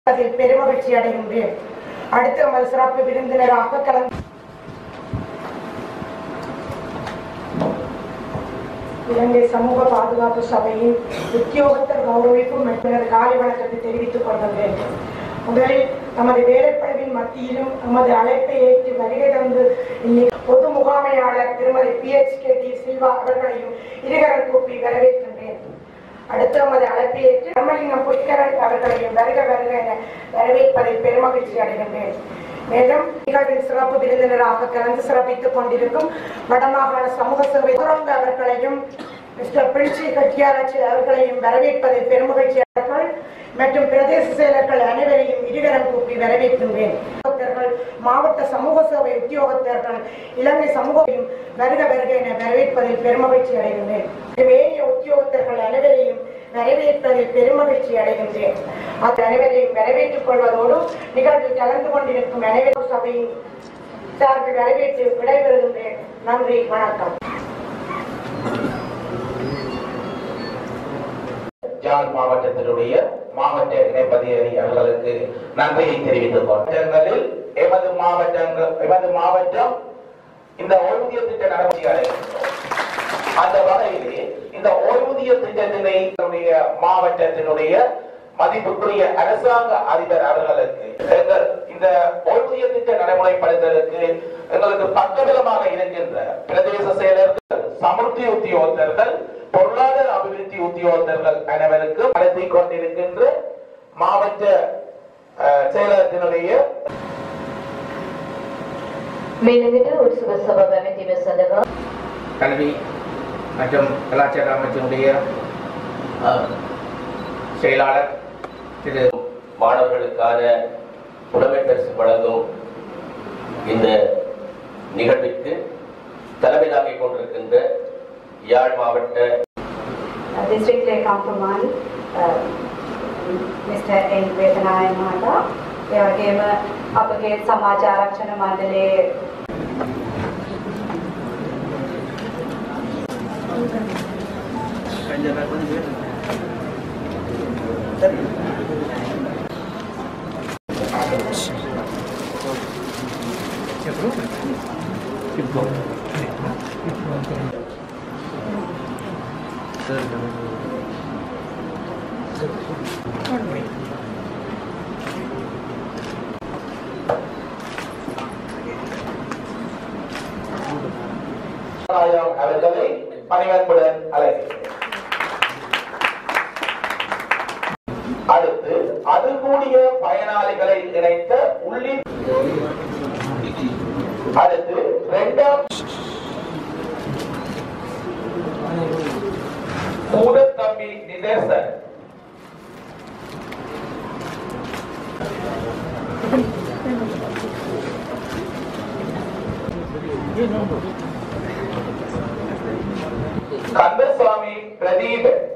அதில் பெருமகிழ்ச்சி அடைகின்றேன் அடுத்து நமது சிறப்பு விருந்தினராக கலந்து இலங்கை சமூக பாதுகாப்பு சபையின் உத்தியோகத்தர் கௌரவிக்கும் மற்றும் காலை வணக்கத்தை தெரிவித்துக் கொள்கின்றேன் முதலில் நமது வேலைப்படைவின் மத்தியிலும் நமது அழைப்பை ஏற்று வருகை தந்து இன்னைக்கு பொது முகாமையாளர் திருமதி P H K D Silva அவர்களையும் இருகரம் கூப்பி வரவேற்கின்றேன் அடுத்து நமது அழைப்பை ஏற்று தர்மலிங்கம் புஷ்கரன் அவர்களையும் வருக வருக என வரவேற்பதில் பெருமகிழ்ச்சி அடைகின்றேன் மேலும் நிகழ்வின் சிறப்பு விருந்தினராக கலந்து சிறப்பித்துக் கொண்டிருக்கும் வடமாகாண சமூக சேவை துரங்க அவர்களையும் மிஸ்டர் பிரின்சி கட்டியாராட்சி அவர்களையும் வரவேற்பதில் பெருமகிழ்ச்சி அவர்கள் மற்றும் பிரதேச செயலர்கள் அனைவரையும் இருகரம் கூப்பி வரவேற்கின்றேன் உத்தியோகத்தர்கள், மாவட்ட சமூக சேவை உத்தியோகத்தர்கள் இலங்கை சமூகத்தையும் வருக வருக என வரவேற்பதில் பெருமகிழ்ச்சி அடைகின்றேன் ஏனைய உத்தியோகத்தர்கள் அனைவரையும் வரவேற்பதில் பெருமகிழ்ச்சி அடைகின்றேன் அந்த அனைவரையும் வரவேற்றுக் கொள்வதோடு நிகழ்வில் கலந்து கொண்டிருக்கும் அனைவரும் சபையின் சார்பில் வரவேற்று விடைபெறுகின்றேன் நன்றி வணக்கம் யாழ் மாவட்டத்தினுடைய மாவட்ட இணைப்பதிகாரி அவர்களுக்கு நன்றியை தெரிவித்துக் கொண்டங்களில் எமது மாவட்டங்கள் எமது மாவட்டம் இந்த ஓய்வூதிய திட்ட நடவடிக்கைகளை அந்த வகையிலே இந்த ஓய்வூதிய திட்டத்தினை நம்முடைய மாவட்டத்தினுடைய மதிப்புக்குரிய அரசாங்க அதிபர் அவர்களுக்கு எங்கள் இந்த ஓய்வூதிய திட்ட நடைமுறைப்படுத்துவதற்கு எங்களுக்கு பக்கபலமாக இருக்கின்ற பிரதேச செயலர்கள் சமுர்த்தி உத்தியோகத்தர்கள் பொருளாதார அபிவிருத்தி உத்தியோகத்தர்கள் அனைவருக்கும் நடத்தி கொண்டிருக்கின்ற மாவட்ட அஹ், செயலகத்தினுடைய மீனவிட்டு உற்சவ சபை அமைதி சந்தகம் கல்வி மற்றும் கலாச்சார அமைச்சினுடைய அஹ், செயலாளர் திரு மாணவர்களுக்கான புலமை பரிசு வழங்கும் இந்த நிகழ்விற்கு தலைமை தாங்கிக் கொண்டிருக்கின்ற யாழ் மாவட்ட district ලේකම්තුමාන් මිස්ටර් එන් වේදනාය මහතා ඒ වගේම අපගේ සමාජ ආරක්ෂණ මණ්ඩලයේ நாயம் அவர்களை பணிவன்புடன் அழைக்கிறேன் அடுத்து அது கூடிய பயனாளிகளை இணைத்த உள்ளி அடுத்து இரண்டாம் கூடத்தம்பி நிதேசன் கந்தசுவாமி பிரதீபன்